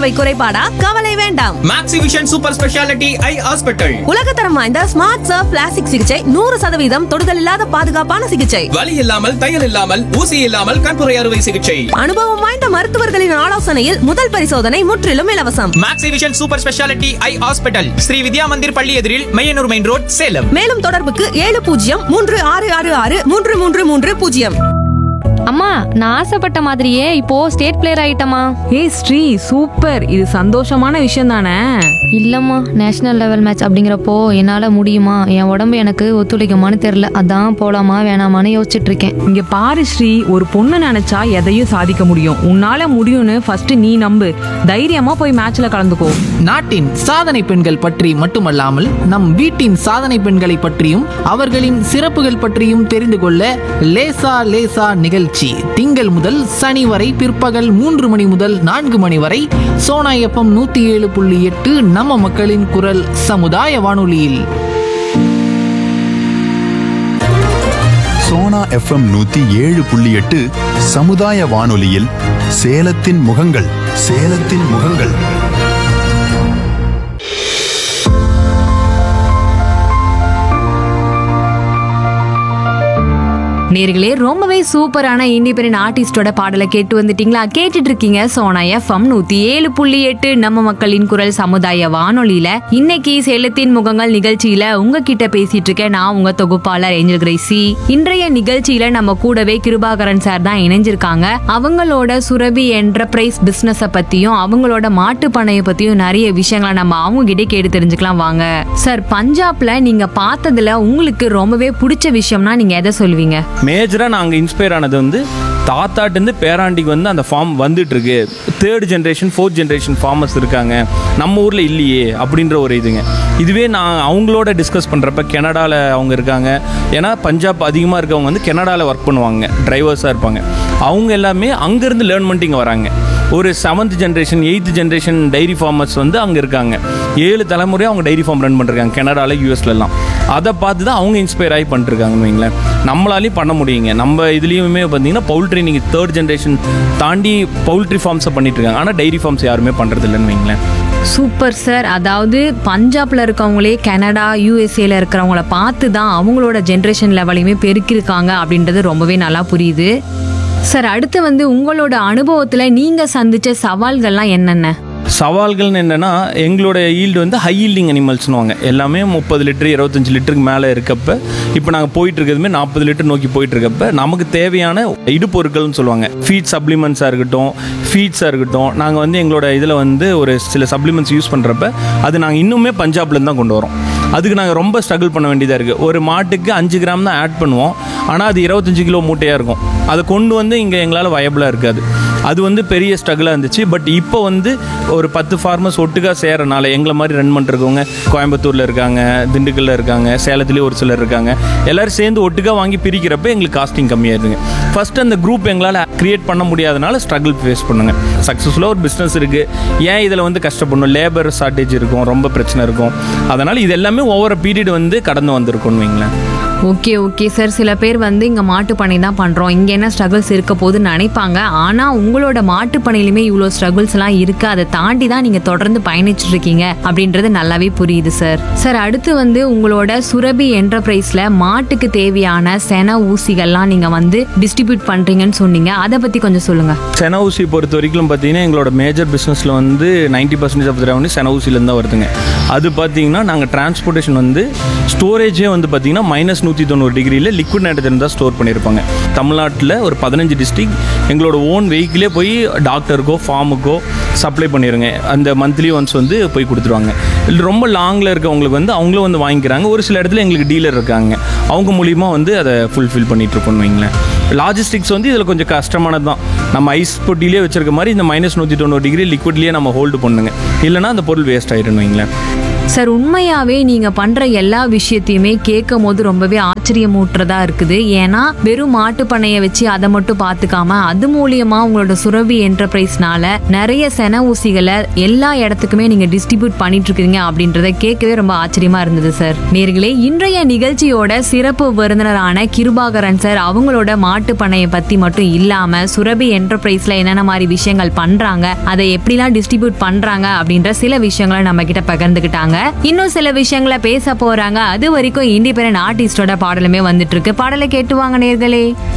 பார்வை குறைபாடா கவலை வேண்டாம் Maxivision super speciality eye hospital உலகத்தரம் வாய்ந்த ஸ்மார்ட் சர்ஃப் பிளாஸ்டிக் சிகிச்சை நூறு சதவீதம் தொடுதல் இல்லாத பாதுகாப்பான சிகிச்சை வலி இல்லாமல் தையல் இல்லாமல் ஊசி இல்லாமல் கண்புரை அறுவை சிகிச்சை அனுபவம் வாய்ந்த மருத்துவர்களின் ஆலோசனையில் முதல் பரிசோதனை முற்றிலும் இலவசம் Maxivision super speciality eye hospital Sri Vidya Mandir பள்ளி எதிரில் மையனூர் மெயின் ரோட் சேலம் மேலும் தொடர்புக்கு ஏழு பூஜ்ஜியம் மூன்று ஆறு ஆறு ஆறு மூன்று மூன்று மூன்று பூஜ்ஜியம் அம்மா நான் ஆசைப்பட்ட மாதிரியே இப்போ ஸ்டேட் பிளேயர் ஆயிட்டமா ஏய் ஸ்ரீ சூப்பர் இது சந்தோஷமான விஷயம் தானே இல்லம்மா நேஷனல் லெவல் மேட்ச் அப்படிங்கிறப்போ என்னால முடியுமா என் உடம்பு எனக்கு ஒத்துழைக்குமான்னு தெரியல அதான் போலாமா வேணாமான்னு யோசிச்சுட்டு இருக்கேன் இங்க பாரு ஸ்ரீ ஒரு பொண்ணு நினைச்சா எதையும் சாதிக்க முடியும் உன்னால முடியும்னு ஃபர்ஸ்ட் நீ நம்பு தைரியமா போய் மேட்ச்ல கலந்துக்கோ நாட்டின் சாதனை பெண்கள் பற்றி மட்டுமல்லாமல் நம் வீட்டின் சாதனை பெண்களை பற்றியும் அவர்களின் சிறப்புகள் பற்றியும் தெரிந்து கொள்ள லேசா லேசா நிகழ்ச்சி திங்கள் முதல் சனி வரை பிற்பகல் மூன்று மணி முதல் நான்கு மணி வரை சோனா எஃப்எம் நூத்தி ஏழு புள்ளி எட்டு நம்ம மக்களின் குரல் சமுதாய வானொலியில் சோனா எஃப்எம் நூத்தி ஏழு புள்ளி எட்டு சமுதாய வானொலியில் சேலத்தின் முகங்கள் சேலத்தின் முகங்கள் நேர்களே ரொம்பவே சூப்பரான இண்டிபெண்டன்ட் ஆர்டிஸ்டோட பாடலை கேட்டு வந்துட்டீங்களா கேட்டுட்டு இருக்கீங்க சோனா எஃப்எம் நூத்தி ஏழு புள்ளி எட்டு நம்ம மக்களின் குரல் சமுதாய வானொலியில இன்னைக்கு சேலத்தின் முகங்கள் நிகழ்ச்சியில உங்ககிட்ட பேசிட்டு இருக்கேன் நான் உங்க தொகுப்பாளர் ஏஞ்சல் கிரேசி இன்றைய நிகழ்ச்சியில நம்ம கூடவே கிருபாகரன் சார் தான் இணைஞ்சிருக்காங்க அவங்களோட சுரபி என்டர்பிரைஸ் பிசினஸ பத்தியும் அவங்களோட மாட்டு பண்ணைய பத்தியும் நிறைய விஷயங்களை நம்ம அவங்க கிட்டே கேட்டு தெரிஞ்சுக்கலாம் வாங்க சார் பஞ்சாப்ல நீங்க பார்த்ததுல உங்களுக்கு ரொம்பவே பிடிச்ச விஷயம்னா நீங்க எதை சொல்லுவீங்க மேஜராக நாங்கள் இன்ஸ்பயர் ஆனது வந்து தாத்தாட்டேருந்து பேராண்டிக்கு வந்து அந்த ஃபார்ம் வந்துட்டு இருக்கு third generation fourth generation farmers இருக்காங்க நம்ம ஊரில் இல்லையே அப்படின்ற ஒரு இதுங்க இதுவே நான் அவங்களோட டிஸ்கஸ் பண்ணுறப்ப கனடாவில் அவங்க இருக்காங்க ஏன்னா பஞ்சாப் அதிகமாக இருக்கவங்க வந்து கனடாவில் ஒர்க் பண்ணுவாங்க டிரைவர்ஸாக இருப்பாங்க அவங்க எல்லாமே அங்கேருந்து லேர்ன் பண்ணிட்டு இங்கே வராங்க ஒரு seventh generation eighth generation dairy farmers வந்து அங்கே இருக்காங்க ஏழு தலைமுறையாக அவங்க டைரி ஃபார்ம் ரன் பண்ணிருக்காங்க கனடாவில் யூஎஸ்லலாம் அதை பார்த்து தான் அவங்க இன்ஸ்பயர் ஆகி பண்ணிருக்காங்கன்னு வைங்களேன் நம்மளாலையும் பண்ண முடியுங்க நம்ம இதுலேயுமே பார்த்தீங்கன்னா பவுல்ட்ரி நீங்கள் தேர்ட் ஜென்ரேஷன் தாண்டி பவுல்ட்ரி ஃபார்ம்ஸை பண்ணிட்டு இருக்காங்க ஆனால் டைரி ஃபார்ம்ஸ் யாருமே பண்ணுறது இல்லைன்னு வைங்களேன் சூப்பர் சார் அதாவது பஞ்சாப்ல இருக்கவங்களே கனடா யூஎஸ்ஏல இருக்கிறவங்கள பார்த்து தான் அவங்களோட ஜென்ரேஷன் லெவலையுமே பெருக்கியிருக்காங்க அப்படின்றது ரொம்பவே நல்லா புரியுது சார் அடுத்து வந்து உங்களோட அனுபவத்துல நீங்க சந்திச்ச சவால்கள்லாம் என்னென்ன சவால்கள்னு என்னென்னா எங்களோட ஈல்டு வந்து ஹை ஈல்டிங் அனிமல்ஸ்னுவாங்க எல்லாமே முப்பது லிட்டர் இருபத்தஞ்சு லிட்டருக்கு மேலே இருக்கப்ப இப்போ நாங்கள் போயிட்டு இருக்கிறதுமே நாற்பது லிட்டர் நோக்கி போயிட்டு இருக்கப்ப நமக்கு தேவையான இடுபொருட்கள்னு சொல்லுவாங்க ஃபீட் சப்ளிமெண்ட்ஸாக இருக்கட்டும் ஃபீட்ஸாக இருக்கட்டும் நாங்கள் வந்து எங்களோட இதில் வந்து ஒரு சில சப்ளிமெண்ட்ஸ் யூஸ் பண்ணுறப்ப அது நாங்கள் இன்னுமே பஞ்சாப்லேருந்து தான் கொண்டு வரோம் அதுக்கு நாங்கள் ரொம்ப ஸ்ட்ரகிள் பண்ண வேண்டியதாக இருக்குது ஒரு மாட்டுக்கு அஞ்சு கிராம் தான் ஆட் பண்ணுவோம் ஆனால் அது இருபத்தஞ்சு கிலோ மூட்டையாக இருக்கும் அதை கொண்டு வந்து இங்கே எங்களால் வயபிளாக இருக்காது அது வந்து பெரிய ஸ்ட்ரகிளாக இருந்துச்சு பட் இப்போ வந்து ஒரு பத்து ஃபார்மர்ஸ் ஒட்டுக்கா சேரனால எங்களை மாதிரி ரன் பண்ணிருக்கவங்க கோயம்புத்தூரில் இருக்காங்க திண்டுக்கல்ல இருக்காங்க சேலத்துலேயே ஒரு சிலர் இருக்காங்க எல்லாரும் சேர்ந்து ஒட்டுக்கா வாங்கி பிரிக்கிறப்ப எங்களுக்கு காஸ்டிங் கம்மியாயிருதுங்க ஃபர்ஸ்ட் அந்த குரூப் எங்களால் கிரியேட் பண்ண முடியாதனால ஸ்ட்ரகிள் ஃபேஸ் பண்ணுங்க சக்ஸஸ்ஃபுல்லாக ஒரு பிஸ்னஸ் இருக்குது ஏன் இதில் வந்து கஷ்டப்படணும் லேபர் ஷார்ட்டேஜ் இருக்கும் ரொம்ப பிரச்சனை இருக்கும் அதனால் இது எல்லாமே ஒவ்வொரு பீரியட் வந்து கடந்து வந்திருக்கும்னு வைங்களேன் ஓகே ஓகே சார் சில பேர் வந்து இங்க மாட்டு பண்ணை தான் பண்றோம் இங்க என்ன ஸ்ட்ரகிள்ஸ் இருக்க போகுதுன்னு நினைப்பாங்க ஆனா உங்களோட மாட்டு பண்ணையிலுமே இவ்வளோ ஸ்ட்ரகிள்ஸ் எல்லாம் இருக்கு அதை தாண்டி தான் நீங்க தொடர்ந்து பயணிச்சுட்டு இருக்கீங்க அப்படின்றது நல்லாவே புரியுது சார் சார் அடுத்து வந்து உங்களோட சுரபி என்டர்பிரைஸ்ல மாட்டுக்கு தேவையான சென ஊசிகள்லாம் நீங்க வந்து டிஸ்ட்ரிபியூட் பண்றீங்கன்னு சொன்னீங்க அதை பத்தி கொஞ்சம் சொல்லுங்க சென ஊசி பொறுத்த வரைக்கும் பார்த்தீங்கன்னா எங்களோட மேஜர் பிஸ்னஸில் வந்து நைன்ட்டி பர்சன்டேஜ் ஆஃப் ரெவன்யூ சென ஊசிலேருந்து தான் வருதுங்க அது பார்த்தீங்கன்னா நாங்கள் டிரான்ஸ்போர்ட்டேஷன் வந்து ஸ்டோரேஜே வந்து பார்த்தீங்கன்னா மைனஸ் நூற்றி தொண்ணூறு டிகிரியில் லிக்விட் நைட்ரஜன் தான் ஸ்டோர் பண்ணியிருப்பாங்க தமிழ்நாட்டில் ஒரு பதினஞ்சு டிஸ்ட்ரிக் எங்களோட ஓன் வெஹிக்கிளே போய் டாக்டருக்கோ ஃபார்முக்கோ சப்ளை பண்ணிடுங்க அந்த மந்த்லி ஒன்ஸ் வந்து போய் கொடுத்துருவாங்க இல்லை ரொம்ப லாங்கில் இருக்கவங்களுக்கு வந்து அவங்களும் வந்து வாங்கிக்கிறாங்க ஒரு சில இடத்துல எங்களுக்கு டீலர் இருக்காங்க அவங்க மூலியமாக வந்து அதை ஃபுல்ஃபில் பண்ணிட்டு இருக்கோம்னு வைங்களேன் லாஜிஸ்டிக்ஸ் வந்து இதில் கொஞ்சம் கஷ்டமானது தான் நம்ம ஐஸ் பொட்டிலே வச்சிருக்க மாதிரி இந்த மைனஸ் நூற்றி தொண்ணூறு டிகிரி லிக்விட்லேயே நம்ம ஹோல்டு பண்ணுங்க இல்லைனா அந்த பொருள் வேஸ்ட் ஆயிடுன்னு வைங்களேன் சார் உண்மையாவே நீங்க பண்ற எல்லா விஷயத்தையுமே கேட்கும் போது ரொம்பவே ஆச்சரியமூட்டுறதா இருக்குது ஏன்னா வெறும் மாட்டு பண்ணைய வச்சு அதை மட்டும் பாத்துக்காம அது மூலியமா உங்களோட சுரவி என்டர்பிரைஸ்னால நிறைய சென ஊசிகளை எல்லா இடத்துக்குமே நீங்க டிஸ்ட்ரிபியூட் பண்ணிட்டு இருக்கீங்க அப்படின்றத கேட்கவே ரொம்ப ஆச்சரியமா இருந்தது சார் நேர்களே இன்றைய நிகழ்ச்சியோட சிறப்பு விருந்தினரான கிருபாகரன் சார் அவங்களோட மாட்டு பண்ணையை பத்தி மட்டும் இல்லாம சுரபி என்டர்பிரைஸ்ல என்னென்ன மாதிரி விஷயங்கள் பண்றாங்க அதை எப்படிலாம் டிஸ்ட்ரிபியூட் பண்றாங்க அப்படின்ற சில விஷயங்களை நம்ம கிட்ட பகிர்ந்துக்கிட்டாங்க இன்னும் சில விஷயங்களை பேச போறாங்க அது வரைக்கும் இண்டிபெண்டன்ட் ஆர்டிஸ்டோட பாடலுமே வந்துட்டு இருக்கு பாடலை கேட்டு வாங்க நேர்களே